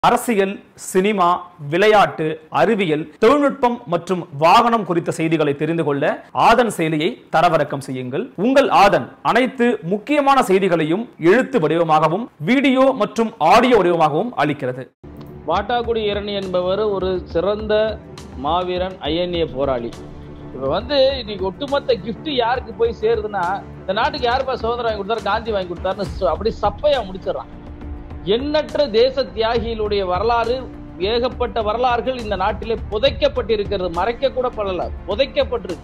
அரசியல் சினிமா விளையாட்டு அறிவியல் தொழில்நுட்பம் மற்றும் வாகனம் குறித்த செய்திகளை தெரிந்து கொள்ள ஆதன் செயலியை தரவிறக்கம் செய்யுங்கள் உங்கள் ஆதன் அனைத்து முக்கியமான செய்திகளையும் எழுத்து வடிவமாகவும் வீடியோ மற்றும் ஆடியோ வடிவமாகவும் அளிக்கிறது வாட்டாக்குடி இரணி என்பவர் ஒரு சிறந்த மாவீரன் ஐஎன்ஏ போராளி இப்போ வந்து இன்னைக்கு ஒட்டுமொத்த gift யாருக்கு போய் சேருதுன்னா இந்த நாட்டுக்கு யாருப்பா சுதந்திரம் வாங்கி கொடுத்தாரு காந்தி வாங்கி கொடுத்தாருன்னு சு- அப்படி சப்பையா முடிச்சிடறான் எண்ணற்ற தேச தியாகிகளுடைய வரலாறு ஏகப்பட்ட வரலாறுகள் இந்த நாட்டிலே புதைக்கப்பட்டிருக்கிறது மறைக்க கூட படல புதைக்கப்பட்டிருக்கு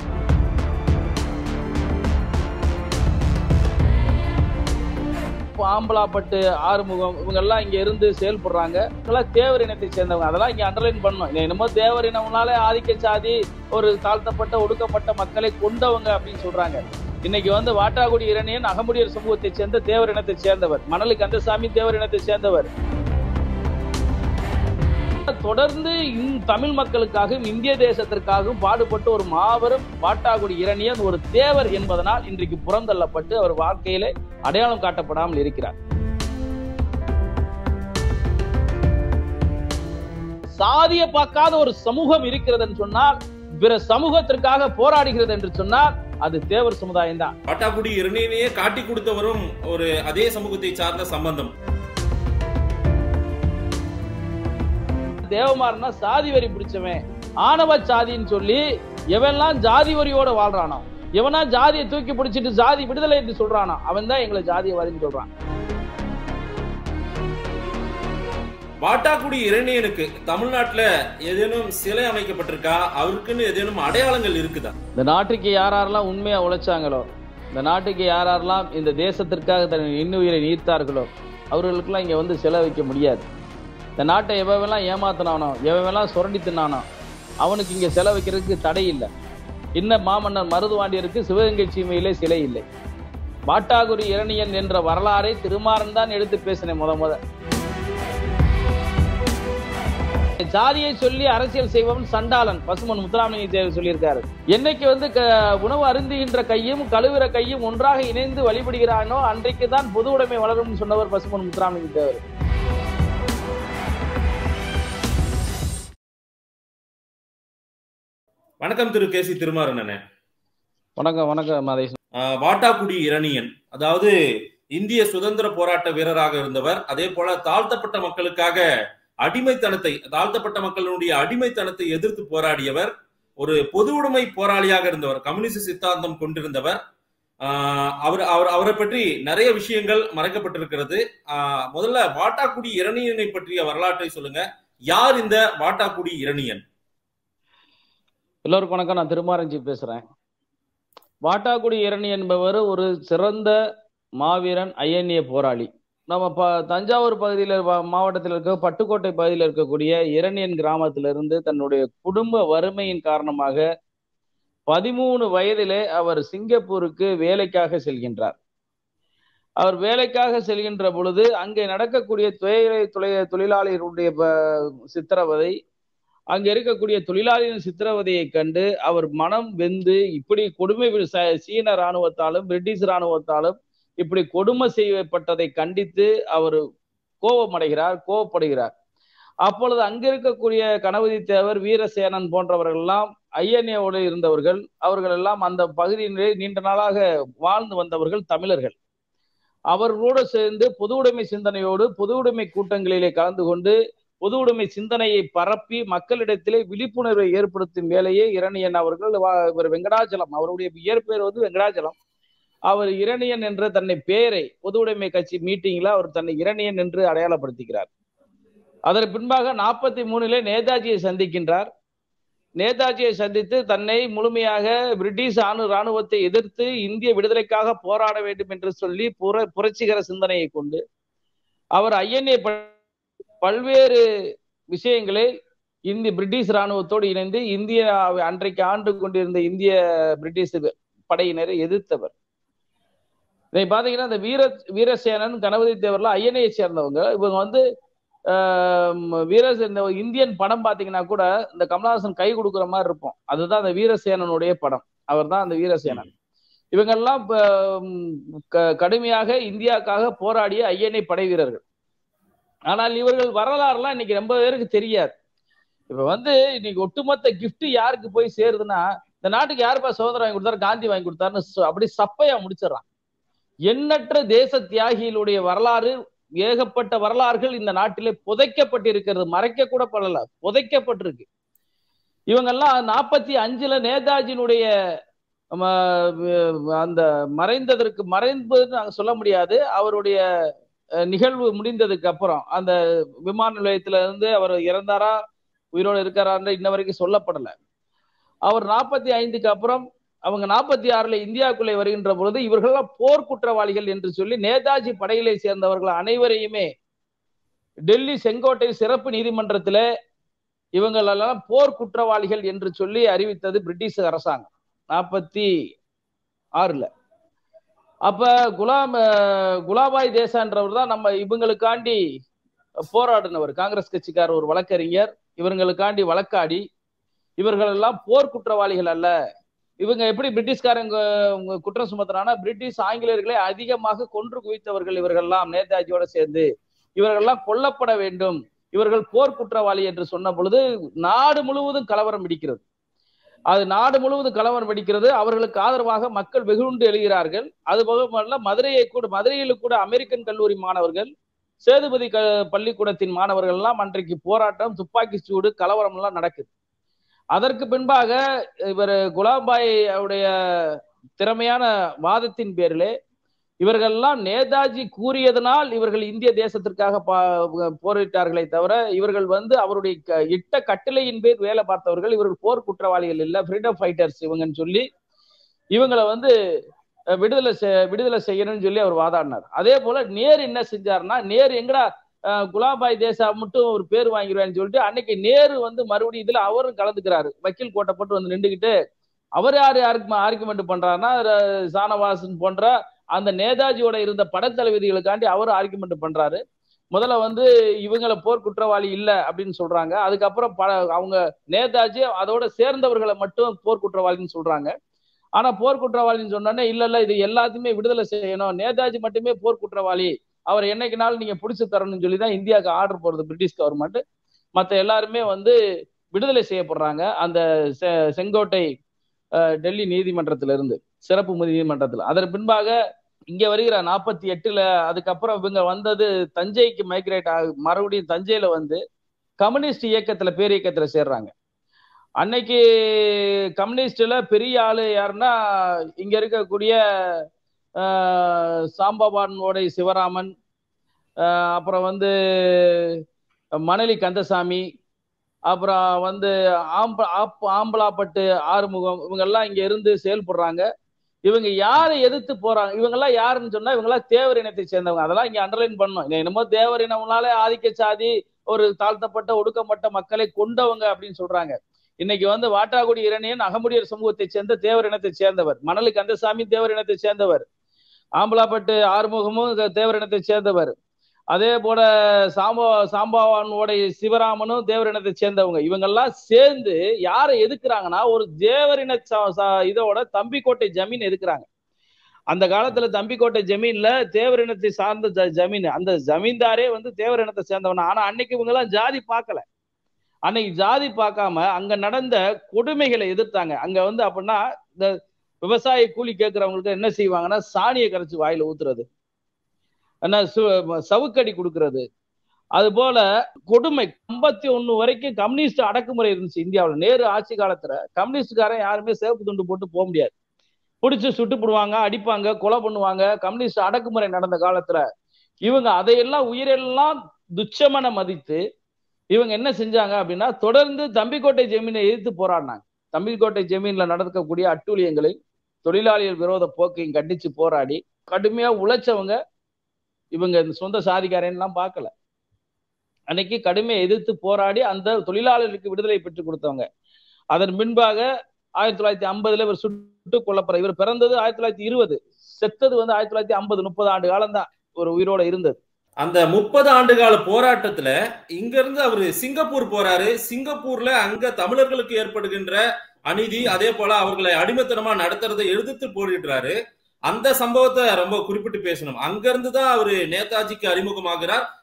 ஆம்பலாப்பட்டு ஆறுமுகம் இவங்க எல்லாம் இங்க இருந்து செயல்படுறாங்க இவங்கெல்லாம் தேவர் இனத்தை சேர்ந்தவங்க அதெல்லாம் இங்க அண்டர்லைன் பண்ணணும் இது என்னமோ தேவர் இனம்னாலே ஆதிக்க சாதி ஒரு தாழ்த்தப்பட்ட ஒடுக்கப்பட்ட மக்களை கொண்டவங்க அப்படின்னு சொல்றாங்க இன்னைக்கு வந்து வாட்டாக்குடி இரணியன் அகமுடியர் சமூகத்தை சேர்ந்த தேவர் இனத்தை சேர்ந்தவர் மணலி கந்தசாமி தேவர் இனத்தை சேர்ந்தவர் தொடர்ந்து இந் தமிழ் மக்களுக்காகவும் இந்திய தேசத்திற்காகவும் பாடுபட்டு ஒரு மாபெரும் வாட்டாக்குடி இரணியன் ஒரு தேவர் என்பதனால் இன்றைக்கு புறந்தள்ளப்பட்டு அவர் வாழ்க்கையிலே அடையாளம் காட்டப்படாமல் இருக்கிறார் சாதிய பார்க்காத ஒரு சமூகம் இருக்கிறதுன்னு சொன்னால் பிற சமூகத்திற்காக போராடுகிறது என்று சொன்னால் அது தேவர் சமுதாயம் தான் பட்டாக்குடி இரணியனையே காட்டி கொடுத்தவரும் ஒரு அதே சமூகத்தை சார்ந்த சம்பந்தம் தேவமாறனா சாதி வரி பிடிச்சவன் ஆணவ சாதின்னு சொல்லி எவன்லாம் ஜாதி வரியோட வாழ்றானோ எவனா ஜாதியை தூக்கி பிடிச்சிட்டு ஜாதி விடுதலை என்று சொல்றானோ அவன் தான் எங்களை ஜாதியவாதின்னு சொல்றான் வாட்டாக்குடி இரணியனுக்கு தமிழ்நாட்டுல ஏதேனும் சிலை அமைக்கப்பட்டிருக்கா அவருக்குன்னு ஏதேனும் அடையாளங்கள் இருக்குதா இந்த நாட்டுக்கு யார் யாரெல்லாம் உண்மையா உழைச்சாங்களோ இந்த நாட்டுக்கு யார் யாரெல்லாம் இந்த தேசத்திற்காக தன் இன்னுயிரை நீர்த்தார்களோ அவர்களுக்கெல்லாம் இங்க வந்து சிலை வைக்க முடியாது இந்த நாட்டை எவெல்லாம் ஏமாத்தினானோ எவெல்லாம் சுரண்டி தின்னானோ அவனுக்கு இங்க சிலை வைக்கிறதுக்கு தடை இல்லை இன்ன மாமன்னர் மருதுவாண்டியருக்கு சிவகங்கை சீமையிலே சிலை இல்லை வாட்டாகுடி இரணியன் என்ற வரலாறை திருமாறன் தான் எடுத்து பேசினேன் முத முத ஜாதியை சொல்லி அரசியல் செய்பவன் சண்டாளன் பசுமன் முத்துராமலிங்க தேவர் சொல்லியிருக்காரு என்னைக்கு வந்து க- உணவு அருந்துகின்ற கையும் கழுவுற கையும் ஒன்றாக இணைந்து வழிபடுகிறானோ அன்றைக்கு தான் பொது உடைமை வளரும்னு சொன்னவர் பசுமன் முத்துராமலிங்க தேவர் வணக்கம் திரு கே சி திருமாறனே வணக்கம் வணக்கம் மதேஷ் ஆஹ் வாட்டாக்குடி இரணியன் அதாவது இந்திய சுதந்திர போராட்ட வீரராக இருந்தவர் அதே போல தாழ்த்தப்பட்ட மக்களுக்காக அடிமைத்தனத்தை தாழ்த்தப்பட்ட மக்களுடைய அடிமைத்தனத்தை எதிர்த்து போராடியவர் ஒரு பொது உடைமை போராளியாக இருந்தவர் கம்யூனிஸ்ட் சித்தாந்தம் கொண்டிருந்தவர் ஆஹ் அவர் அவர் அவரை பற்றி நிறைய விஷயங்கள் மறைக்கப்பட்டிருக்கிறது ஆஹ் முதல்ல வாட்டாக்குடி இரணியனை பற்றிய வரலாற்றை சொல்லுங்க யார் இந்த வாட்டாக்குடி இரணியன் எல்லோருக்கும் வணக்கம் நான் திருமாரஞ்சி பேசுறேன் வாட்டாக்குடி இரணி என்பவர் ஒரு சிறந்த மாவீரன் ஐஎன்ஏ போராளி நம்ம ப தஞ்சாவூர் பகுதியில் மாவட்டத்தில் இருக்க பட்டுக்கோட்டை பகுதியில் இருக்கக்கூடிய இரணியன் கிராமத்திலிருந்து தன்னுடைய குடும்ப வறுமையின் காரணமாக பதிமூணு வயதிலே அவர் சிங்கப்பூருக்கு வேலைக்காக செல்கின்றார் அவர் வேலைக்காக செல்கின்ற பொழுது அங்கே நடக்கக்கூடிய துறை துறை தொழிலாளிகளுடைய ப- சித்திரவதை அங்க இருக்கக்கூடிய தொழிலாளியின் சித்திரவதையை கண்டு அவர் மனம் வெந்து இப்படி கொடுமை வி- ச- சீன ராணுவத்தாலும் பிரிட்டிஷ் ராணுவத்தாலும் இப்படி கொடுமை செய்யப்பட்டதை கண்டித்து அவர் கோபமடைகிறார் கோபப்படுகிறார் அப்பொழுது அங்க இருக்கக்கூடிய கணபதி தேவர் வீரசேனன் போன்றவர்கள் எல்லாம் ஐஎன்ஏவோடு இருந்தவர்கள் அவர்கள் எல்லாம் அந்த பகுதியிலே நீண்ட நாளாக வாழ்ந்து வந்தவர்கள் தமிழர்கள் அவர்களோடு சேர்ந்து பொது உடைமை சிந்தனையோடு பொது உடைமை கூட்டங்களிலே கலந்து கொண்டு பொது உடைமை சிந்தனையை பரப்பி மக்களிடத்திலே விழிப்புணர்வை ஏற்படுத்தும் வேலையை இரணியன் அவர்கள் வா- இவர் வெங்கடாச்சலம் அவருடைய இயற்பெயர் வந்து வெங்கடாச்சலம் அவர் இரணியன் என்ற தன்னை பெயரை பொது உடைமை கட்சி மீட்டிங்ல அவர் தன்னை இரணியன் என்று அடையாளப்படுத்திக்கிறார் அதற்கு பின்பாக நாற்பத்தி மூணிலே நேதாஜியை சந்திக்கின்றார் நேதாஜியை சந்தித்து தன்னை முழுமையாக பிரிட்டிஷ் ஆணு ராணுவத்தை எதிர்த்து இந்திய விடுதலைக்காக போராட வேண்டும் என்று சொல்லி புர புரட்சிகர சிந்தனையை கொண்டு அவர் ஐஎன்ஏ பல்வேறு விஷயங்களை இந்திய பிரிட்டிஷ் ராணுவத்தோடு இணைந்து இந்திய அன்றைக்கு ஆண்டு கொண்டிருந்த இந்திய பிரிட்டிஷ் படையினரை எதிர்த்தவர் இதை பாத்தீங்கன்னா இந்த வீர வீரசேனன் கணபதி தேவர்லாம் ஐஎன்ஏ சேர்ந்தவங்க இவங்க வந்து ஆஹ் வீர இந்த இந்தியன் படம் பாத்தீங்கன்னா கூட இந்த கமலஹாசன் கை கொடுக்குற மாதிரி இருக்கும் அதுதான் அந்த வீரசேனனுடைய படம் அவர் தான் அந்த வீரசேனன் இவங்கெல்லாம் இப்ப, ம், க- கடுமையாக இந்தியாவுக்காக போராடிய ஐஎன்ஏ படை வீரர்கள் ஆனால் இவர்கள் வரலாறுலாம் இன்னைக்கு ரொம்ப பேருக்கு தெரியாது இப்ப வந்து இன்னைக்கு ஒட்டுமொத்த gift யாருக்கு போய் சேருதுன்னா இந்த நாட்டுக்கு யாருப்பா சுதந்திரம் வாங்கி கொடுத்தாரு காந்தி வாங்கி கொடுத்தாருன்னு சொ- அப்படி சப்பையா முடிச்சிடறான் எண்ணற்ற தேச தியாகிகளுடைய வரலாறு ஏகப்பட்ட வரலாறுகள் இந்த நாட்டிலே புதைக்கப்பட்டிருக்கிறது மறைக்க கூட படல புதைக்கப்பட்டிருக்கு இவங்கெல்லாம் நாற்பத்தி அஞ்சுல நேதாஜியினுடைய ம, வ- அந்த மறைந்ததற்கு மறைந்ததுன்னு நாங்க சொல்ல முடியாது அவருடைய அஹ், நிகழ்வு முடிந்ததுக்கு அப்புறம் அந்த விமான நிலையத்துல இருந்து அவர் இறந்தாரா உயிரோடு இருக்காரான்னு இன்ன வரைக்கும் சொல்லப்படல அவர் நாற்பத்தி ஐந்துக்கு அப்புறம் அவங்க நாற்பத்தி ஆறுல இந்தியாவுக்குள்ளே வருகின்ற பொழுது இவர்கள்லாம் போர் குற்றவாளிகள் என்று சொல்லி நேதாஜி படையிலே சேர்ந்தவர்கள் அனைவரையுமே டெல்லி செங்கோட்டை சிறப்பு நீதிமன்றத்துல இவங்களெல்லாம் போர் குற்றவாளிகள் என்று சொல்லி அறிவித்தது பிரிட்டிஷ் அரசாங்கம் நாற்பத்தி ஆறுல அப்ப குலாம் அஹ், குலாபாய் தேசான்றவர் தான் நம்ம இவங்களுக்காண்டி போராடினவர் காங்கிரஸ் கட்சிக்கார ஒரு வழக்கறிஞர் இவங்களுக்காண்டி வழக்காடி இவர்கள் எல்லாம் போர் குற்றவாளிகள் அல்ல இவங்க எப்படி பிரிட்டிஷ்காரங்க உங்க குற்றம் சுமத்துறாங்கன்னா பிரிட்டிஷ் ஆங்கிலேயர்களை அதிகமாக கொன்று குவித்தவர்கள் இவர்கள்லாம் நேதாஜியோட சேர்ந்து இவர்கள்லாம் கொல்லப்பட வேண்டும் இவர்கள் போர் குற்றவாளி என்று சொன்ன பொழுது நாடு முழுவதும் கலவரம் வெடிக்கிறது அது நாடு முழுவதும் கலவரம் வெடிக்கிறது அவர்களுக்கு ஆதரவாக மக்கள் வெகுண்டு எழுகிறார்கள் அது போக மதுரையை கூட மதுரையில் கூட அமெரிக்கன் கல்லூரி மாணவர்கள் சேதுபதி க பள்ளிக்கூடத்தின் மாணவர்கள் எல்லாம் அன்றைக்கு போராட்டம் துப்பாக்கி சூடு கலவரம் எல்லாம் நடக்குது அதற்கு பின்பாக இவர் குலாபாய் அவருடைய திறமையான வாதத்தின் பேரிலே இவர்கள்லாம் நேதாஜி கூறியதனால் இவர்கள் இந்திய தேசத்திற்காக பா- போரிட்டார்களே தவிர இவர்கள் வந்து அவருடைய க- இட்ட கட்டளையின் பேர் வேலை பார்த்தவர்கள் இவர்கள் போர் குற்றவாளிகள் இல்ல ஃப்ரீடம் ஃபைட்டர்ஸ் இவங்கன்னு சொல்லி இவங்களை வந்து அஹ், விடுதலை செ- விடுதலை செய்யணும்னு சொல்லி அவர் வாதாடினார் அதே போல நேரு என்ன செஞ்சாருன்னா நேரு எங்கடா அஹ், குலாபாய் தேசா மட்டும் ஒரு பேர் வாங்கிடுவேன்னு சொல்லிட்டு அன்னைக்கு நேரு வந்து மறுபடியும் இதுல அவரும் கலந்துக்கிறாரு வக்கீல் கோட்டை போட்டு வந்து நின்றுக்கிட்டு அவர் யாரு யாருக்கு ஆர்குமெண்ட் பண்றாருன்னா ர- சானவாசன் போன்ற அந்த நேதாஜியோட இருந்த படத்தளபதிகளுக்காண்டி அவர் ஆர்குமெண்ட் பண்றாரு முதல்ல வந்து இவங்கள போர் குற்றவாளி இல்ல அப்படின்னு சொல்றாங்க அதுக்கப்புறம் பல அவங்க நேதாஜி அதோட சேர்ந்தவர்களை மட்டும் போர் குற்றவாளின்னு சொல்றாங்க ஆனா போர் குற்றவாளின்னு சொன்னோன்னே இல்ல இல்ல இது எல்லாத்தையுமே விடுதலை செய்யணும் நேதாஜி மட்டுமே போர் குற்றவாளி அவர் என்னைக்குனாலும் நீங்க பிடிச்சு தரணும்னு சொல்லி தான் இந்தியாவுக்கு ஆர்டர் போடுறது பிரிட்டிஷ் கவர்மெண்ட் மத்த எல்லாருமே வந்து விடுதலை செய்யப்படுறாங்க அந்த செ- செங்கோட்டை அஹ், டெல்லி நீதிமன்றத்திலிருந்து இருந்து சிறப்பு நீதிமன்றத்தில் அதன் பின்பாக இங்க வருகிற நாற்பத்தி எட்டுல அதுக்கப்புறம் இவங்க வந்தது தஞ்சைக்கு மைக்ரேட் ஆகு மறுபடியும் தஞ்சையில வந்து கம்யூனிஸ்ட் இயக்கத்துல பேர் இயக்கத்துல சேர்றாங்க அன்னைக்கு கம்யூனிஸ்ட்ல பெரிய ஆளு யாருன்னா இங்க இருக்கக்கூடிய ஆஹ், சாம்பவானோட சிவராமன் ஆஹ், அப்புறம் வந்து மணலி கந்தசாமி அப்புறம் வந்து ஆம்ப ஆப் ஆம்பலாப்பட்டு ஆறுமுகம் இவங்கெல்லாம் இங்க இருந்து செயல்படுறாங்க இவங்க யாரை எதிர்த்து போறாங்க இவங்கெல்லாம் யாருன்னு சொன்னா இவங்கெல்லாம் தேவர் இனத்தை சேர்ந்தவங்க அதெல்லாம் இங்க அண்டர்லைன் பண்ணணும் இங்க என்னமோ தேவர் இனம்னாலே ஆதிக்க சாதி ஒரு தாழ்த்தப்பட்ட ஒடுக்கப்பட்ட மக்களை கொண்டவங்க அப்படின்னு சொல்றாங்க இன்னைக்கு வந்து வாட்டாக்குடி இரணியன் அகமுடியர் சமூகத்தை சேர்ந்த தேவர் இனத்தை சேர்ந்தவர் மணலு கந்தசாமி தேவர் இனத்தை சேர்ந்தவர் ஆம்பலாப்பட்டு ஆறுமுகமும் தேவர் இனத்தை சேர்ந்தவர் அதே போல சாம்பா சாம்பாவானோட சிவராமனும் தேவரினத்தை சேர்ந்தவங்க இவங்கெல்லாம் சேர்ந்து யாரை எதுக்குறாங்கன்னா ஒரு தேவரின ச- ச- இதோட தம்பிக்கோட்டை ஜமீன் எதுக்குறாங்க அந்த காலத்துல தம்பிக்கோட்டை ஜமீன்ல தேவரினத்தை சார்ந்த ஜ- ஜமீன் அந்த ஜமீன்தாரே வந்து தேவரினத்தை சேர்ந்தவன ஆனா அன்னைக்கு இவங்க எல்லாம் ஜாதி பார்க்கல அன்னைக்கு ஜாதி பார்க்காம அங்க நடந்த கொடுமைகளை எதிர்த்தாங்க அங்க வந்து அப்படின்னா இந்த விவசாய கூலி கேட்கறவங்களுக்கு என்ன செய்வாங்கன்னா சாணியை கரைச்சு வாயில ஊத்துறது என்ன சு- சவுக்கடி கொடுக்கறது அது போல கொடுமை ஐம்பத்தி ஒண்ணு வரைக்கும் கம்யூனிஸ்ட் அடக்குமுறை இருந்துச்சு இந்தியாவுல நேரு ஆட்சி காலத்துல கம்யூனிஸ்ட்காரன் யாருமே சேவப்பு துண்டு போட்டு போக முடியாது பிடிச்சு சுட்டு போடுவாங்க அடிப்பாங்க கொலை பண்ணுவாங்க கம்யூனிஸ்ட் அடக்குமுறை நடந்த காலத்துல இவங்க அதையெல்லாம் உயிரெல்லாம் துச்சமன மதித்து இவங்க என்ன செஞ்சாங்க அப்படின்னா தொடர்ந்து தம்பிக்கோட்டை ஜமீனை எதிர்த்து போராடினாங்க தம்பிக்கோட்டை ஜமீன்ல நடக்கக்கூடிய அட்டூழியங்களை தொழிலாளிகள் விரோத போக்கையும் கண்டிச்சு போராடி கடுமையா உழைச்சவங்க இவங்க இந்த சொந்த சாதிக்காரன்லாம் பார்க்கல அன்னைக்கு கடுமையை எதிர்த்து போராடி அந்த தொழிலாளர்களுக்கு விடுதலை பெற்றுக் கொடுத்தவங்க அதன் பின்பாக ஆயிரத்தி தொள்ளாயிரத்தி ஐம்பதுல இவர் சுட்டு கொல்லப்படுற இவர் பிறந்தது ஆயிரத்தி தொள்ளாயிரத்தி இருபது செத்தது வந்து ஆயிரத்தி தொள்ளாயிரத்தி ஐம்பது முப்பது ஆண்டு காலம் தான் ஒரு உயிரோட இருந்தது அந்த முப்பது ஆண்டு கால போராட்டத்துல இங்க இருந்து அவரு சிங்கப்பூர் போறாரு சிங்கப்பூர்ல அங்க தமிழர்களுக்கு ஏற்படுகின்ற அநீதி அதே போல அவர்களை அடிமைத்தனமா நடத்துறதை எதிர்த்து போரிடுறாரு அந்த சம்பவத்தை ரொம்ப குறிப்பிட்டு பேசணும் அங்க இருந்து தான் அவரு நேதாஜிக்கு அறிமுகமாகிறார்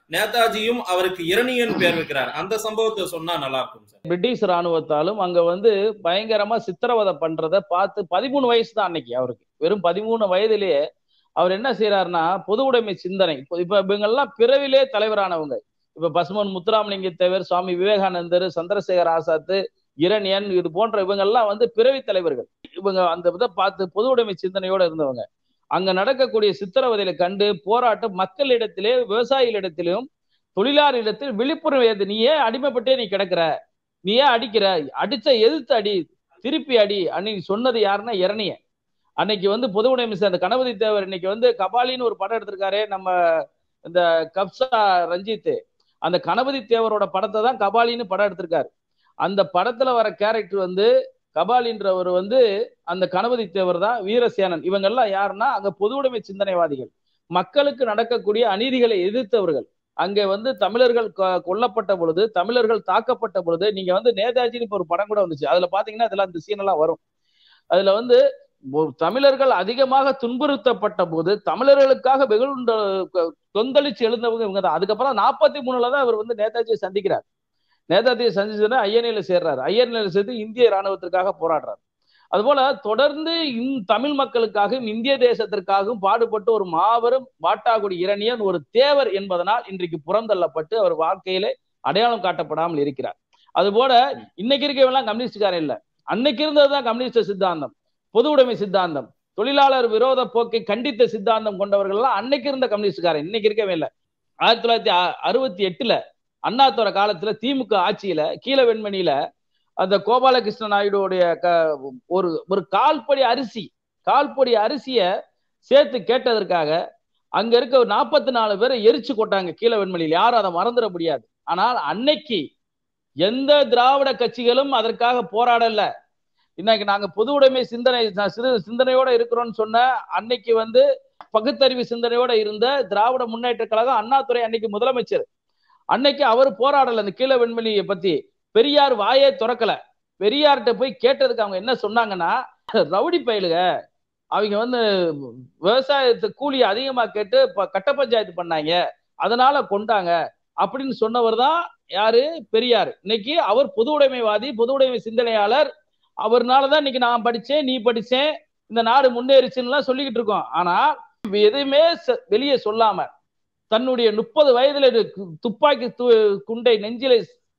நேதாஜியும் அவருக்கு இரணியன் பேர் வைக்கிறார் அந்த சம்பவத்தை சொன்னா நல்லா இருக்கும் சார் பிரிட்டிஷ் ராணுவத்தாலும் அங்க வந்து பயங்கரமா சித்திரவதை பண்றத பார்த்து பதிமூணு வயசு தான் அன்னைக்கு அவருக்கு வெறும் பதிமூணு வயதிலேயே அவர் என்ன செய்யறாருன்னா பொது உடைமை சிந்தனை இப்ப இப்ப இவங்கெல்லாம் பிறவிலே தலைவரானவங்க இப்ப பசுமன் முத்துராமலிங்க தேவர் சுவாமி விவேகானந்தர் சந்திரசேகர் ஆசாத் இரணியன் இது போன்ற இவங்கெல்லாம் வந்து பிறவி தலைவர்கள் இவங்க அந்த இதை பார்த்து பொது உடைமை சிந்தனையோட இருந்தவங்க அங்க நடக்கக்கூடிய சித்திரவதையில கண்டு போராட்டம் மக்களிடத்திலே விவசாயிகளிடத்திலும் தொழிலாளர்களிடத்தில் விழிப்புணர்வு ஏது நீ ஏன் அடிமைப்பட்டே நீ கிடக்குற நீ ஏன் அடிக்கிற அடிச்ச எதிர்த்து அடி திருப்பி அடி அன்னைக்கு சொன்னது யாருன்னா இரணிய அன்னைக்கு வந்து பொது உடைமை அந்த கணபதி தேவர் இன்னைக்கு வந்து கபாலின்னு ஒரு படம் எடுத்திருக்காரு நம்ம இந்த கப்சா ரஞ்சித் அந்த கணபதி தேவரோட படத்தை தான் கபாலின்னு படம் எடுத்திருக்காரு அந்த படத்துல வர கேரக்டர் வந்து கபாலின்றவர் வந்து அந்த கணபதி தேவர் தான் வீரசேனன் இவங்கெல்லாம் யாருன்னா அங்க பொது உடைமை சிந்தனைவாதிகள் மக்களுக்கு நடக்கக்கூடிய அநீதிகளை எதிர்த்தவர்கள் அங்கே வந்து தமிழர்கள் கொ- கொல்லப்பட்ட பொழுது தமிழர்கள் தாக்கப்பட்ட பொழுது நீங்க வந்து நேதாஜின்னு இப்ப ஒரு படம் கூட வந்துச்சு அதுல பாத்தீங்கன்னா இதெல்லாம் இந்த சீன் எல்லாம் வரும் அதுல வந்து ஒரு தமிழர்கள் அதிகமாக துன்புறுத்தப்பட்ட போது தமிழர்களுக்காக வெகுண்ட கொந்தளிச்சு எழுந்தவங்க இவங்க தான் அதுக்கப்புறம் நாற்பத்தி மூணுல தான் இவர் வந்து நேதாஜியை சந்திக்கிறார் நேதாஜியை சந்திச்சதுன்னா ஐஎன்ஏல சேர்றாரு ஐஎன்ஏல சேர்த்து இந்திய ராணுவத்திற்காக போராடுறாரு அதுபோல தொடர்ந்து இந் தமிழ் மக்களுக்காகவும் இந்திய தேசத்திற்காகவும் பாடுபட்டு ஒரு மாபெரும் வாட்டாகுடி இரணியன் ஒரு தேவர் என்பதனால் இன்றைக்கு புறந்தள்ளப்பட்டு அவர் வாழ்க்கையிலே அடையாளம் காட்டப்படாமல் இருக்கிறார் அதுபோல இன்னைக்கு இருக்கவெல்லாம் கம்யூனிஸ்டுக்காரன் இல்ல அன்னைக்கு இருந்ததுதான் கம்யூனிஸ்ட் சித்தாந்தம் பொது உடைமை சித்தாந்தம் தொழிலாளர் விரோத போக்கை கண்டித்த சித்தாந்தம் கொண்டவர்கள் எல்லாம் அன்னைக்கு இருந்த கம்யூனிஸ்டுக்காரன் இன்னைக்கு இருக்கவே இல்லை ஆயிரத்தி தொள்ளாயிரத்தி அ- அறுபத்தி எட்டுல அண்ணாத்தோர காலத்துல திமுக ஆட்சியில கீழ வெண்மணியில அந்த கோபாலகிருஷ்ண நாயுடுடைய க ஒரு ஒரு கால்படி அரிசி கால்படி அரிசிய சேர்த்து கேட்டதற்காக அங்க இருக்க ஒரு நாற்பத்தி நாலு பேரை எரிச்சு கொட்டாங்க கீழ வெண்மணியில் யாரும் அதை மறந்துட முடியாது ஆனால் அன்னைக்கு எந்த திராவிட கட்சிகளும் அதற்காக போராடல இன்னைக்கு நாங்க பொது உடைமை சிந்தனை சிறு சிந்தனையோட இருக்கிறோம்னு சொன்ன அன்னைக்கு வந்து பகுத்தறிவு சிந்தனையோட இருந்த திராவிட முன்னேற்ற கழகம் அண்ணாதுரை அன்னைக்கு முதலமைச்சர் அன்னைக்கு அவர் போராடல அந்த கீழ வெண்மணியை பத்தி பெரியார் வாயே திறக்கல பெரியார்கிட்ட போய் கேட்டதுக்கு அவங்க என்ன சொன்னாங்கன்னா ரவுடி பயலுக அவங்க வந்து விவசாயத்து கூலி அதிகமா கேட்டு ப- கட்ட பஞ்சாயத்து பண்ணாங்க அதனால கொண்டாங்க அப்படின்னு சொன்னவர் தான் யாரு பெரியார் இன்னைக்கு அவர் பொது உடைமைவாதி பொது உடைமை சிந்தனையாளர் அவர்னாலதான் இன்னைக்கு நான் படிச்சேன் நீ படிச்சேன் இந்த நாடு முன்னேறிச்சுன்னு சொல்லிக்கிட்டு இருக்கோம் ஆனா எதுவுமே ச- வெளியே சொல்லாம தன்னுடைய முப்பது வயதுல இரு- துப்பாக்கி து- குண்டை நெஞ்சில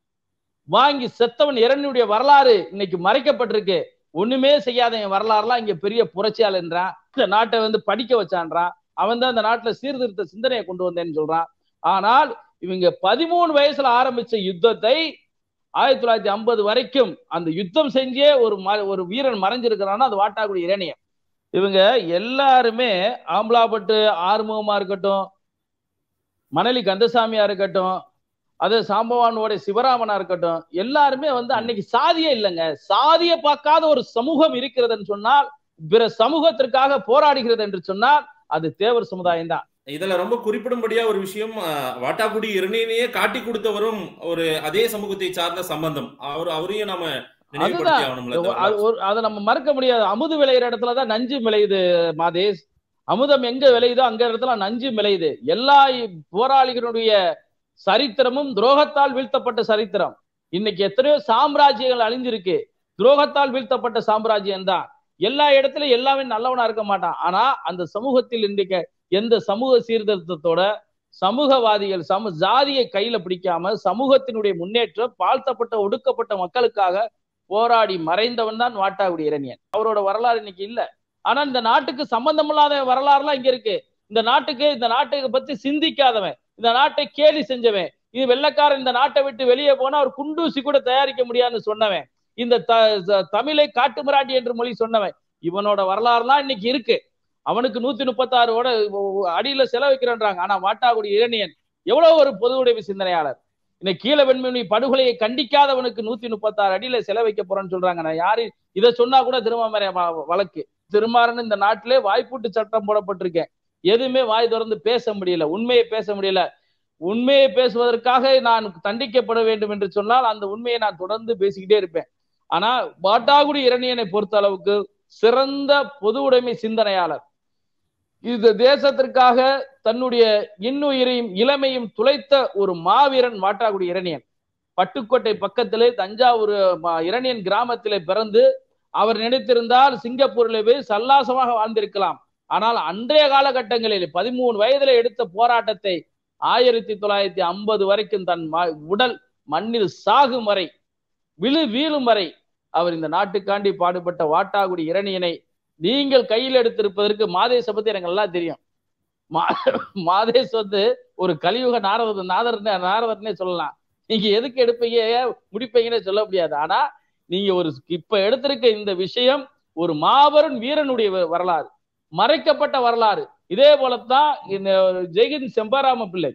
வாங்கி செத்தவன் இரனுடைய வரலாறு இன்னைக்கு மறைக்கப்பட்டிருக்கு ஒண்ணுமே செய்யாதவன் வரலாறுலாம் இங்க பெரிய புரட்சியாளன்றான் இந்த நாட்டை வந்து படிக்க வச்சான்றான் அவன் தான் இந்த நாட்டுல சீர்திருத்த சிந்தனையை கொண்டு வந்தேன்னு சொல்றான் ஆனால் இவங்க பதிமூணு வயசுல ஆரம்பிச்ச யுத்தத்தை ஆயிரத்தி தொள்ளாயிரத்தி ஐம்பது வரைக்கும் அந்த யுத்தம் செஞ்சே ஒரு ம- ஒரு வீரன் மறைஞ்சிருக்கிறான்னா அது வாட்டாக்குடி இரணியம் இவங்க எல்லாருமே ஆம்பலாப்பட்டு ஆறுமுகமா இருக்கட்டும் மணலி கந்தசாமியா இருக்கட்டும் அது சாம்பவானோட சிவராமனா இருக்கட்டும் எல்லாருமே வந்து அன்னைக்கு சாதியே இல்லைங்க சாதியை பார்க்காத ஒரு சமூகம் இருக்கிறதுன்னு சொன்னால் பிற சமூகத்திற்காக போராடுகிறது என்று சொன்னால் அது தேவர் சமுதாயம் தான் இதுல ரொம்ப குறிப்பிடும்படியா ஒரு விஷயம் அஹ், வாட்டாக்குடி இரணியனையே காட்டி கொடுத்தவரும் ஒரு அதே சமூகத்தை சார்ந்த சம்பந்தம் அவர் அவரையும் நாம நினைவுபடுத்தி ஆகணும்ல இந்த அது வரலாற்று. ஒரு அதை நம்ம மறக்க முடியாது அமுது விளையிற இடத்துலதான் நஞ்சு விளையுது மாதேஷ் அமுதம் எங்க விளையுதோ அங்க இடத்துல நஞ்சு விளையுது எல்லா போராளிகளுடைய சரித்திரமும் துரோகத்தால் வீழ்த்தப்பட்ட சரித்திரம் இன்னைக்கு எத்தனையோ சாம்ராஜ்யங்கள் அழிஞ்சிருக்கு துரோகத்தால் வீழ்த்தப்பட்ட சாம்ராஜ்யம் தான் எல்லா இடத்துலயும் எல்லாமே நல்லவனா இருக்க மாட்டான் ஆனா அந்த சமூகத்தில் இன்றைக்கு எந்த சமூக சீர்திருத்தத்தோட சமூகவாதிகள் சம ஜாதியை கையில பிடிக்காம சமூகத்தினுடைய முன்னேற்றம் தாழ்த்தப்பட்ட ஒடுக்கப்பட்ட மக்களுக்காக போராடி மறைந்தவன் தான் வாட்டாகுடி இரணியன் அவரோட வரலாறு இன்னைக்கு இல்ல ஆனா இந்த நாட்டுக்கு சம்பந்தமில்லாத வரலாறுலாம் இங்க இருக்கு இந்த நாட்டுக்கு இந்த நாட்டுக்கு பத்தி சிந்திக்காதவன் இந்த நாட்டை கேலி செஞ்சவன் இது வெள்ளக்காரன் இந்த நாட்டை விட்டு வெளியே போனா ஒரு குண்டூசி கூட தயாரிக்க முடியாதுன்னு சொன்னவன் இந்த த- த- தமிழை காட்டு மிராட்டி என்று மொழி சொன்னவன் இவனோட வரலாறுலாம் இன்னைக்கு இருக்கு அவனுக்கு நூத்தி முப்பத்தாறோட அடியில செலவைக்கிறன்றாங்க ஆனா வாட்டாகுடி இரணியன் எவ்வளவு ஒரு பொது உடைமை சிந்தனையாளர் இன்னைக்கு கீழ வெண்மணி படுகொலையை கண்டிக்காதவனுக்கு நூத்தி முப்பத்தாறு அடியில செல வைக்க போறேன்னு சொல்றாங்க நான் யாரு இதை சொன்னா கூட திருமாமரை வழக்கு திருமாறன் இந்த நாட்டிலே வாய்ப்பூட்டு சட்டம் போடப்பட்டிருக்கேன் எதுவுமே வாய் திறந்து பேச முடியல உண்மையை பேச முடியல உண்மையை பேசுவதற்காக நான் தண்டிக்கப்பட வேண்டும் என்று சொன்னால் அந்த உண்மையை நான் தொடர்ந்து பேசிக்கிட்டே இருப்பேன் ஆனா வாட்டாகுடி இரணியனை பொறுத்த அளவுக்கு சிறந்த பொது உடைமை சிந்தனையாளர் இந்த தேசத்திற்காக தன்னுடைய இன்னுயிரையும் இளமையும் துளைத்த ஒரு மாவீரன் வாட்டாக்குடி இரணியன் பட்டுக்கோட்டை பக்கத்திலே தஞ்சாவூர் ம- இரணியன் கிராமத்திலே பிறந்து அவர் நினைத்திருந்தால் சிங்கப்பூரில் போய் சல்லாசமாக வாழ்ந்திருக்கலாம் ஆனால் அன்றைய காலகட்டங்களில் பதிமூணு வயதிலே எடுத்த போராட்டத்தை ஆயிரத்தி தொள்ளாயிரத்தி ஐம்பது வரைக்கும் தன் ம- உடல் மண்ணில் சாகும் வரை விழு வீழும் வரை அவர் இந்த நாட்டுக்காண்டி பாடுபட்ட வாட்டாகுடி இரணியனை நீங்கள் கையில் எடுத்திருப்பதற்கு மாதேச பத்தி எனக்கு நல்லா தெரியும் மா- மாதேஷ் வந்து ஒரு கலியுக நாரத நாதர் நாரதர்னே சொல்லலாம் நீங்க எதுக்கு எடுப்பீங்க ஏன் முடிப்பீங்கன்னு சொல்ல முடியாது ஆனா நீங்க ஒரு இப்ப எடுத்திருக்க இந்த விஷயம் ஒரு மாபெரும் வீரனுடைய வ- வரலாறு மறைக்கப்பட்ட வரலாறு இதே போலத்தான் இந்த ஜெயகிந்த் செம்பாராம பிள்ளை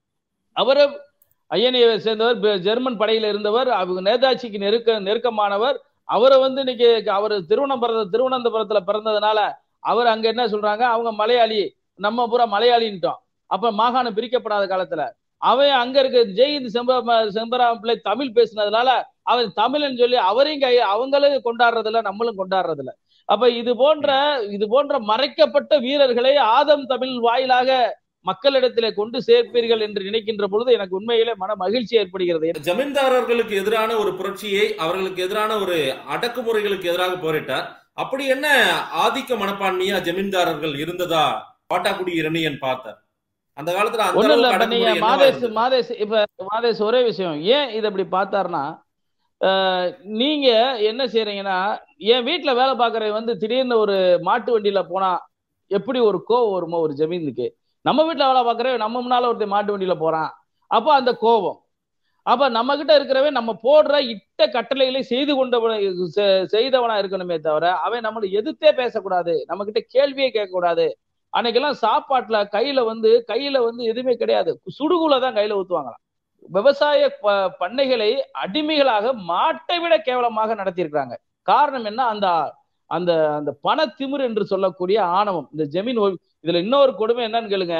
அவரு ஐஎன்ஏ சேர்ந்தவர் பெ- ஜெர்மன் படையில இருந்தவர் அவங்க நேதாஜிக்கு நெருக்க நெருக்கமானவர் அவரை வந்து இன்னைக்கு அவர் திருவனந்தபுரம் திருவனந்தபுரத்துல பிறந்ததுனால அவர் அங்க என்ன சொல்றாங்க அவங்க மலையாளி நம்ம பூரா மலையாளின்ட்டோம் அப்ப மாகாணம் பிரிக்கப்படாத காலத்துல அவன் அங்க இருக்க ஜெயந்த் செம்ப செம்பராம பிள்ளை தமிழ் பேசினதுனால அவன் தமிழ்னு சொல்லி அவரையும் கை அவங்களும் கொண்டாடுறது இல்ல நம்மளும் கொண்டாடுறது இல்ல அப்ப இது போன்ற இது போன்ற மறைக்கப்பட்ட வீரர்களை ஆதம் தமிழ் வாயிலாக மக்களிடத்திலே கொண்டு சேர்ப்பீர்கள் என்று நினைக்கின்ற பொழுது எனக்கு உண்மையிலே மன மகிழ்ச்சி ஏற்படுகிறது ஜமீன்தாரர்களுக்கு எதிரான ஒரு புரட்சியை அவர்களுக்கு எதிரான ஒரு அடக்குமுறைகளுக்கு எதிராக போரிட்டார் அப்படி என்ன ஆதிக்க மனப்பான்மையா ஜமீன்தாரர்கள் இருந்ததா பாட்டாக்குடி இரணியன் பார்த்தார் அந்த காலத்துல அந்த ஒண்ணும் இல்ல அளவுக்கு இப்ப நீங்க அடக்குமுறை என்னவா மாதேஷ் இருந்தது? மாதேஷ் இப்ப மாதேஷ் ஒரே விஷயம் ஏன் இதை இப்படி பார்த்தாருன்னா அஹ், நீங்க என்ன செய்றீங்கன்னா என் வீட்டுல வேலை பார்க்கறவன் வந்து திடீர்னு ஒரு மாட்டு வண்டியில போனா எப்படி ஒரு கோவம் வருமோ ஒரு ஜமீனுக்கு நம்ம வீட்டுல வேலை பார்க்கறவன் நம்ம முன்னால ஒருத்தன் மாட்டு வண்டியில போறான் அப்போ அந்த கோபம் அப்ப நம்ம கிட்ட இருக்கிறவன் நம்ம போடுற இட்ட கட்டளைகளை செய்து கொண்டவன செ- செய்தவனா இருக்கணுமே தவிர அவன் நம்மளை எதிர்த்தே பேசக்கூடாது நம்ம கிட்ட கேள்வியே கேட்கக்கூடாது அன்னைக்கெல்லாம் சாப்பாட்டுல கையில வந்து கையில வந்து எதுவுமே கிடையாது சுடுகுல தான் கையில ஊத்துவாங்களாம் விவசாய ப- பண்ணைகளை அடிமைகளாக மாட்டை விட கேவலமாக நடத்தியிருக்கிறாங்க காரணம் என்ன அந்த அந்த அந்த பணத்திமிர் என்று சொல்லக்கூடிய ஆணவம் இந்த ஜமீன் ஒழி- இதுல இன்னொரு கொடுமை என்னன்னு கேளுங்க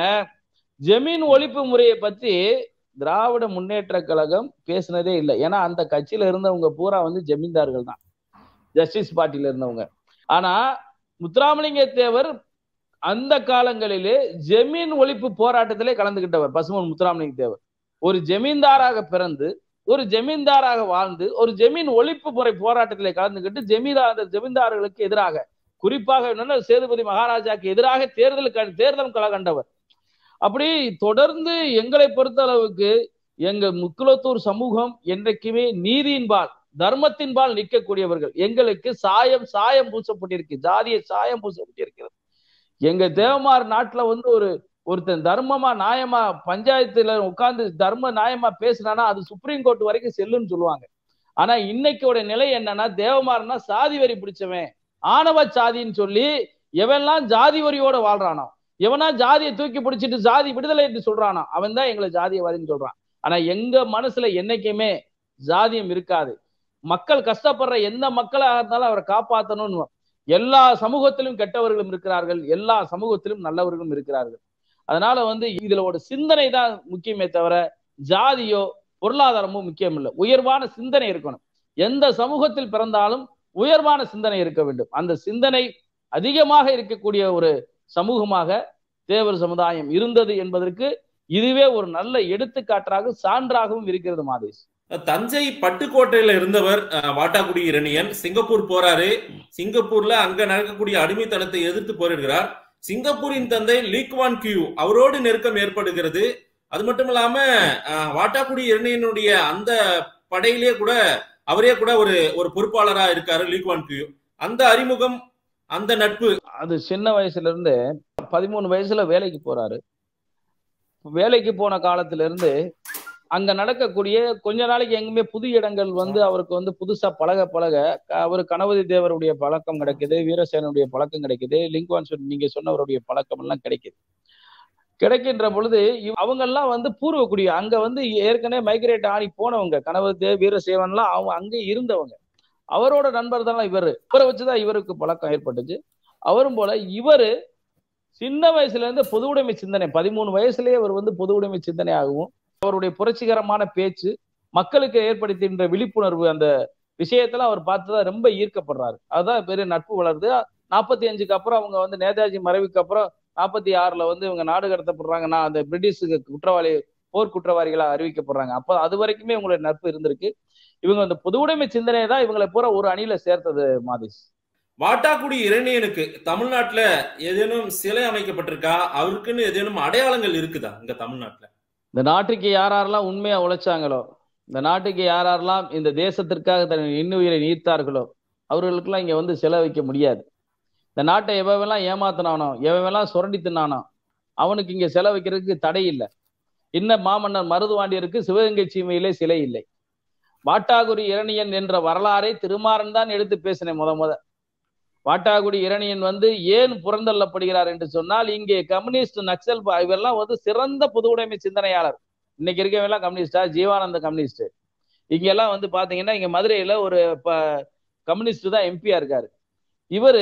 ஜமீன் ஒழிப்பு முறையை பத்தி திராவிட முன்னேற்ற கழகம் பேசினதே இல்லை ஏன்னா அந்த கட்சியில இருந்தவங்க பூரா வந்து ஜமீன்தார்கள் தான் ஜஸ்டிஸ் பார்ட்டியில இருந்தவங்க ஆனா முத்துராமலிங்க தேவர் அந்த காலங்களிலே ஜமீன் ஒழிப்பு போராட்டத்திலே கலந்துகிட்டவர் பசுமன் முத்துராமலிங்க தேவர் ஒரு ஜமீன்தாராக பிறந்து ஒரு ஜமீன்தாராக வாழ்ந்து ஒரு ஜமீன் ஒழிப்பு முறை போராட்டத்திலே கலந்துகிட்டு ஜமீன்தார் அந்த ஜமீன்தார்களுக்கு எதிராக குறிப்பாக என்னன்னா சேதுபதி மகாராஜாக்கு எதிராக தேர்தல் க- தேர்தல் கள கண்டவர் அப்படி தொடர்ந்து எங்களை பொறுத்த அளவுக்கு எங்க முக்குலத்தூர் சமூகம் என்றைக்குமே நீதியின்பால் தர்மத்தின்பால் நிற்கக்கூடியவர்கள் எங்களுக்கு சாயம் சாயம் பூசப்பட்டிருக்கு ஜாதிய சாயம் பூசப்பட்டிருக்கிறது எங்க தேவமார் நாட்டுல வந்து ஒரு ஒருத்தன் தர்மமா நியாயமா பஞ்சாயத்துல உட்கார்ந்து தர்ம நியாயமா பேசினானா அது சுப்ரீம் கோர்ட் வரைக்கும் செல்லுன்னு சொல்லுவாங்க ஆனா இன்னைக்கோட நிலை என்னன்னா தேவமார்னா சாதி வரி பிடிச்சவன் ஆணவ சாதின்னு சொல்லி எவன்லாம் ஜாதி வரியோட வாழ்றானோ எவனா ஜாதியை தூக்கி பிடிச்சிட்டு ஜாதி விடுதலை என்று சொல்றானோ அவன் தான் எங்களை ஜாதியவாதின்னு சொல்றான் ஆனா எங்க மனசுல என்னைக்குமே ஜாதியம் இருக்காது மக்கள் கஷ்டப்படுற எந்த மக்களாக இருந்தாலும் அவரை காப்பாற்றணும்னு எல்லா சமூகத்திலும் கெட்டவர்களும் இருக்கிறார்கள் எல்லா சமூகத்திலும் நல்லவர்களும் இருக்கிறார்கள் அதனால வந்து இதுல ஒரு சிந்தனை தான் முக்கியமே தவிர ஜாதியோ பொருளாதாரமோ முக்கியம் இல்லை உயர்வான சிந்தனை இருக்கணும் எந்த சமூகத்தில் பிறந்தாலும் உயர்வான சிந்தனை இருக்க வேண்டும் அந்த சிந்தனை அதிகமாக இருக்கக்கூடிய ஒரு சமூகமாக தேவர் சமுதாயம் இருந்தது என்பதற்கு இதுவே ஒரு நல்ல எடுத்துக்காட்டாக சான்றாகவும் இருக்கிறது மாதேஷ் தஞ்சை பட்டுக்கோட்டையில இருந்தவர் அஹ், வாட்டாக்குடி இரணியன் சிங்கப்பூர் போறாரு சிங்கப்பூர்ல அங்க நடக்கக்கூடிய அடிமைத்தனத்தை எதிர்த்து போரிடுகிறார் சிங்கப்பூரின் தந்தை லீக்வான் கியூ அவரோடு நெருக்கம் ஏற்படுகிறது அது மட்டும் இல்லாம அஹ், வாட்டாக்குடி இரணியனுடைய அந்த படையிலே கூட அவரே கூட ஒரு ஒரு பொறுப்பாளரா இருக்காரு லீக்வான் கியூ அந்த அறிமுகம் அந்த நட்பு அது சின்ன வயசுல இருந்து பதிமூணு வயசுல வேலைக்கு போறாரு வேலைக்கு போன காலத்துல இருந்து அங்க நடக்கக்கூடிய கொஞ்ச நாளைக்கு எங்குமே புது இடங்கள் வந்து அவருக்கு வந்து புதுசா பழக பழக அவர் கணபதி தேவருடைய பழக்கம் கிடைக்குது வீரசேனனுடைய பழக்கம் கிடைக்குது லிங்க்வான் சொன்ன- நீங்க சொன்னவருடைய பழக்கம் எல்லாம் கிடைக்குது கிடைக்கின்ற பொழுது இவ- அவங்க எல்லாம் வந்து பூர்வக்குடி அங்க வந்து ஏற்கனவே மைக்ரேட் ஆகி போனவங்க கணபதி தேவ் வீரசேவன்லாம் அவங்க அங்கே இருந்தவங்க அவரோட நண்பர் தான் இவரு இவரை வச்சுதான் இவருக்கு பழக்கம் ஏற்பட்டுச்சு அவரும் போல இவரு சின்ன வயசுல இருந்து பொது உடைமை சிந்தனை பதிமூணு வயசுலயே அவர் வந்து பொது உடைமை சிந்தனை ஆகவும் அவருடைய புரட்சிகரமான பேச்சு மக்களுக்கு ஏற்படுத்துகின்ற விழிப்புணர்வு அந்த விஷயத்துல அவர் பார்த்துதான் ரொம்ப ஈர்க்கப்படுறாரு அதுதான் பெரிய நட்பு வளருது நாற்பத்தி அஞ்சுக்கு அப்புறம் அவங்க வந்து நேதாஜி மறைவுக்கு அப்புறம் நாற்பத்தி ஆறுல வந்து இவங்க நாடு கடத்தப்படுறாங்க நான் அந்த பிரிட்டிஷுக்கு குற்றவாளி போர் குற்றவாளிகளா அறிவிக்கப்படுறாங்க அப்ப அது வரைக்குமே உங்களுடைய நட்பு இருந்திருக்கு இவங்க அந்த பொது உடைமை சிந்தனையை தான் இவங்களை பூரா ஒரு அணியில சேர்த்தது மாதேஷ் வாட்டாக்குடி இரணியனுக்கு தமிழ்நாட்டுல ஏதேனும் சிலை அமைக்கப்பட்டிருக்கா அவருக்குன்னு ஏதேனும் அடையாளங்கள் இருக்குதா இங்க தமிழ்நாட்டுல இந்த நாட்டுக்கு யாரெல்லாம் உண்மையா உழைச்சாங்களோ இந்த நாட்டுக்கு யாரெல்லாம் இந்த தேசத்திற்காக தன் இன்னுயிரை நீர்த்தார்களோ அவர்களுக்கெல்லாம் இங்க வந்து சிலை வைக்க முடியாது இந்த நாட்டை எவெல்லாம் ஏமாத்தினானோ எவெல்லாம் சுரண்டி தின்னானோ அவனுக்கு இங்க சிலை வைக்கிறதுக்கு தடை இல்லை இன்ன மாமன்னர் மருதுவாண்டியருக்கு சிவகங்கை சீமையிலே சிலை இல்லை வாட்டாகுடி இரணியன் என்ற வரலாறை திருமாறன் தான் எடுத்து பேசினேன் முத முத வாட்டாகுடி இரணியன் வந்து ஏன் புறந்தள்ளப்படுகிறார் என்று சொன்னால் இங்கே கம்யூனிஸ்ட் நக்சல் பா- இவரெல்லாம் வந்து சிறந்த பொது உடைமை சிந்தனையாளர் இன்னைக்கு இருக்கவெல்லாம் கம்யூனிஸ்டா ஜீவானந்த கம்யூனிஸ்ட் இங்க எல்லாம் வந்து பாத்தீங்கன்னா இங்க மதுரையில ஒரு ப- கம்யூனிஸ்ட் தான் எம்பியா இருக்காரு இவரு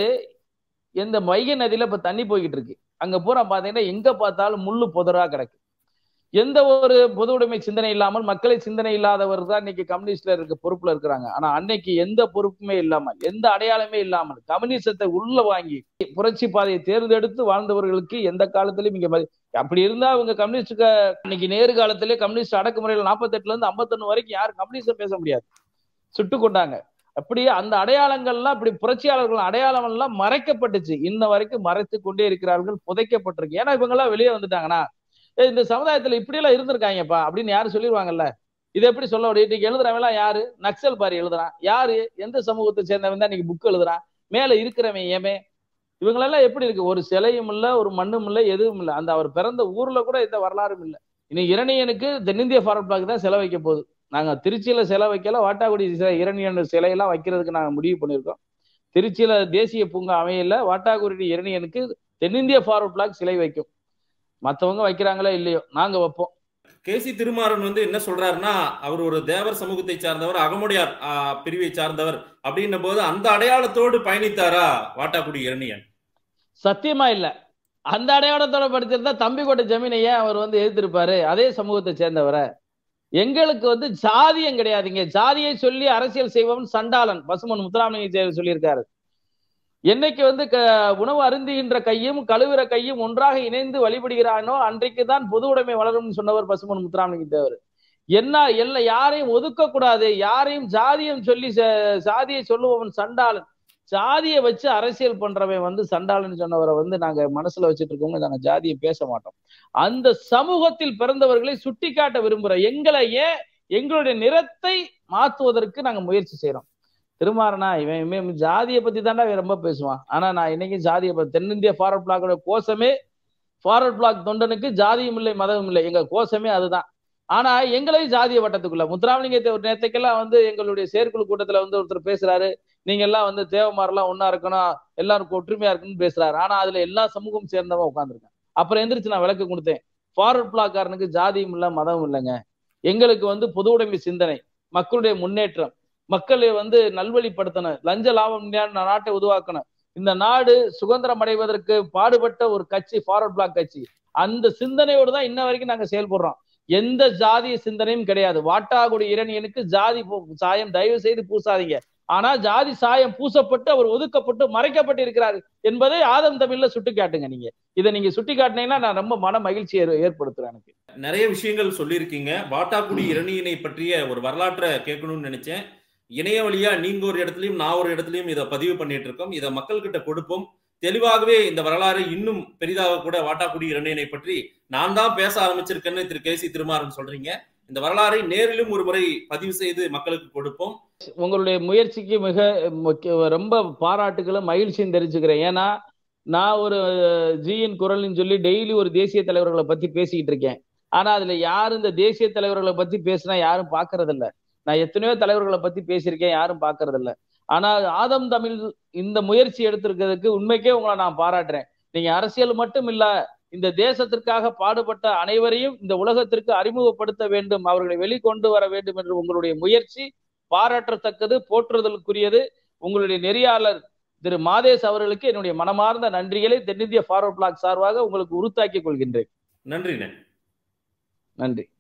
இந்த வைகை நதியில இப்ப தண்ணி போய்கிட்டு இருக்கு அங்க பூரா பாத்தீங்கன்னா எங்க பார்த்தாலும் முள்ளு புதரா கிடக்கு எந்த ஒரு பொது உடைமை சிந்தனை இல்லாமல் மக்களை சிந்தனை இல்லாதவர் தான் இன்னைக்கு கம்யூனிஸ்ட்ல இருக்க பொறுப்புல இருக்கிறாங்க ஆனா அன்னைக்கு எந்த பொறுப்புமே இல்லாமல் எந்த அடையாளமே இல்லாமல் கம்யூனிசத்தை உள்ள வாங்கி புரட்சி பாதையை தேர்ந்தெடுத்து வாழ்ந்தவர்களுக்கு எந்த காலத்திலும் இங்க மதி- அப்படி இருந்தா அவங்க கம்யூனிஸ்டுக்கு இன்னைக்கு நேரு காலத்திலே கம்யூனிஸ்ட் அடக்குமுறையில் நாற்பத்தெட்டுல இருந்து ஐம்பத்தொன்னு வரைக்கும் யாரும் கம்யூனிஸ்டம் பேச முடியாது சுட்டு கொண்டாங்க அப்படியே அந்த அடையாளங்கள்லாம் இப்படி புரட்சியாளர்கள் அடையாளம் எல்லாம் மறைக்கப்பட்டுச்சு இன்ன வரைக்கும் மறைத்து கொண்டே இருக்கிறார்கள் புதைக்கப்பட்டிருக்கு ஏன்னா இவங்க எல்லாம் வெளியே வந்துட்டாங்கன்னா ஏய், இந்த சமுதாயத்துல இப்படி எல்லாம் இருந்திருக்காங்கப்பா அப்படின்னு யாரும் சொல்லிடுவாங்கல்ல இது எப்படி சொல்ல முடியும் இன்னைக்கு எழுதுறவன் எல்லாம் யாரு நக்சல் பாரி எழுதுறான் யாரு எந்த சமூகத்தை சேர்ந்தவன் தான் இன்னைக்கு புக் எழுதுறான் மேல இருக்கிறவன் ஏமே இவங்களெல்லாம் எப்படி இருக்கு ஒரு சிலையும் இல்ல ஒரு மண்ணும் இல்ல எதுவும் இல்ல அந்த அவர் பிறந்த ஊர்ல கூட எந்த வரலாறும் இல்ல இன்னைக்கு இரணியனுக்கு தென்னிந்திய ஃபாரட் பிளாக் தான் செலவு வைக்க போகுது நாங்க திருச்சியில சிலை வைக்கல வாட்டாக்குடி சிலை இரணியன் சிலையெல்லாம் வைக்கிறதுக்கு நாங்க முடிவு பண்ணியிருக்கோம் திருச்சியில தேசிய பூங்கா அமையல வாட்டாக்குடி இரணியனுக்கு தென்னிந்திய ஃபார்வர்ட் பிளாக் சிலை வைக்கும் மத்தவங்க வைக்கிறாங்களோ இல்லையோ நாங்க வைப்போம் கேசி திருமாறன் வந்து என்ன சொல்றாருன்னா அவர் ஒரு தேவர் சமூகத்தை சார்ந்தவர் அகமுடையார் ஆ, பிரிவை சார்ந்தவர் அப்படின்னும் போது அந்த அடையாளத்தோடு பயணித்தாரா வாட்டாக்குடி இரணியன் சத்தியமா இல்ல அந்த அடையாளத்தோட படிச்சிருந்தா தம்பிக்கோட்டை ஜமீனை ஏன் அவர் வந்து எதிர்த்திருப்பாரு அதே சமூகத்தை சேர்ந்தவரை எங்களுக்கு வந்து ஜாதியம் கிடையாதுங்க ஜாதியை சொல்லி அரசியல் செய்பவன் சண்டாளன் பசுமன் முத்துராமலிங்க தேவர் சொல்லியிருக்காரு என்னைக்கு வந்து க உணவு அருந்துகின்ற கையும் கழுவுற கையும் ஒன்றாக இணைந்து வழிபடுகிறானோ அன்றைக்கு தான் பொது உடைமை வளரும்னு சொன்னவர் பசுமன் முத்துராமலிங்க தேவர் என்ன எல்லா யாரையும் ஒதுக்க கூடாது யாரையும் ஜாதியம் சொல்லி ச- ஜாதியை சொல்லுபவன் சண்டாளன் ஜாதியை வச்சு அரசியல் பண்றவன் வந்து சண்டாளன் சொன்னவரை வந்து நாங்க மனசுல வச்சுட்டு இருக்கோங்க நாங்க ஜாதியை பேச மாட்டோம் அந்த சமூகத்தில் பிறந்தவர்களை சுட்டிக்காட்ட விரும்புறோம் எங்களை ஏன் எங்களுடைய நிறத்தை மாத்துவதற்கு நாங்க முயற்சி செய்யறோம் திருமாறனா இவன் இவன் ஜாதியை பத்தி தாண்டா இவன் ரொம்ப பேசுவான் ஆனா நான் இன்னைக்கும் ஜாதியை பத்தி தென்னிந்திய ஃபார்வர்ட் பிளாக்கோட கோஷமே ஃபார்வர்ட் பிளாக் தொண்டனுக்கு ஜாதியும் இல்லை மதமும் இல்லை எங்க கோஷமே அதுதான் ஆனா எங்களையும் ஜாதிய வட்டத்துக்குள்ள முத்துராமலிங்க தேவர் நேரத்துக்கெல்லாம் வந்து எங்களுடைய செயற்குழு கூட்டத்துல வந்து ஒருத்தர் பேசுறாரு நீங்க எல்லாம் வந்து தேவமாரெல்லாம் ஒன்னா இருக்கணும் எல்லாருக்கும் ஒற்றுமையா இருக்கணும்னு பேசுறாரு ஆனா அதுல எல்லா சமூகம் சேர்ந்தவன் உட்காந்துருக்கேன் அப்புறம் எந்திரிச்சு நான் விளக்கு கொடுத்தேன் ஃபார்வர்ட் பிளாக்காரனுக்கு ஜாதியும் இல்ல மதமும் இல்லைங்க எங்களுக்கு வந்து பொது உடைமை சிந்தனை மக்களுடைய முன்னேற்றம் மக்களை வந்து நல்வழிப்படுத்தணும் லஞ்ச லாபம் இல்லாத நாட்டை உருவாக்கணும் இந்த நாடு சுதந்திரம் அடைவதற்கு பாடுபட்ட ஒரு கட்சி ஃபார்வர்ட் பிளாக் கட்சி அந்த சிந்தனையோடு தான் இன்ன வரைக்கும் நாங்க செயல்படுறோம் எந்த ஜாதிய சிந்தனையும் கிடையாது வாட்டாகுடி இரணியனுக்கு ஜாதி பூ- சாயம் தயவு செய்து பூசாதீங்க ஆனா ஜாதி சாயம் பூசப்பட்டு அவர் ஒதுக்கப்பட்டு மறைக்கப்பட்டு இருக்கிறார் என்பதை ஆதம் தமிழ்ல சுட்டி காட்டுங்க நீங்க இதை நீங்க சுட்டி காட்டினீங்கன்னா நான் ரொம்ப மன மகிழ்ச்சி ஏற்- ஏற்படுத்துறேன் எனக்கு நிறைய விஷயங்கள் சொல்லியிருக்கீங்க வாட்டாக்குடி இரணியனை பற்றிய ஒரு வரலாற்றை கேட்கணும்னு நினைச்சேன் இணைய வழியா நீங்க ஒரு இடத்துலயும் நான் ஒரு இடத்துலயும் இதை பதிவு பண்ணிட்டு இருக்கோம் இதை மக்கள்கிட்ட கொடுப்போம் தெளிவாகவே இந்த வரலாறு இன்னும் பெரிதாக கூட வாட்டாக்குடி இரணியனை பற்றி நான் தான் பேச ஆரம்பிச்சிருக்கேன்னு திரு கே சி திருமாறன் சொல்றீங்க இந்த வரலாறை நேரிலும் ஒரு முறை பதிவு செய்து மக்களுக்கு கொடுப்போம் உங்களுடைய முயற்சிக்கு மிக முக்கிய- ரொம்ப பாராட்டுகளும் மகிழ்ச்சியும் தெரிஞ்சுக்கிறேன் ஏன்னா நான் ஒரு ஜியின் குரல்னு சொல்லி டெய்லி ஒரு தேசிய தலைவர்களை பத்தி பேசிக்கிட்டு இருக்கேன் ஆனா அதுல யாரும் இந்த தேசிய தலைவர்களை பத்தி பேசினா யாரும் பாக்குறது இல்ல நான் எத்தனையோ தலைவர்களை பத்தி பேசியிருக்கேன் யாரும் பாக்குறது இல்ல ஆனா ஆதம் தமிழ் இந்த முயற்சி எடுத்திருக்கிறதுக்கு உண்மைக்கே உங்களை நான் பாராட்டுறேன் நீங்க அரசியல் மட்டும் இல்ல இந்த தேசத்திற்காக பாடுபட்ட அனைவரையும் இந்த உலகத்திற்கு அறிமுகப்படுத்த வேண்டும் அவர்களை வெளிக்கொண்டு வர வேண்டும் என்று உங்களுடைய முயற்சி பாராட்டத்தக்கது போற்றுதலுக்குரியது உங்களுடைய நெறியாளர் திரு மாதேஷ் அவர்களுக்கு என்னுடைய மனமார்ந்த நன்றிகளை தென்னிந்திய ஃபார்வர்ட் பிளாக் சார்பாக உங்களுக்கு உறுத்தாக்கிக் கொள்கின்றேன் நன்றி நன்றி நன்றி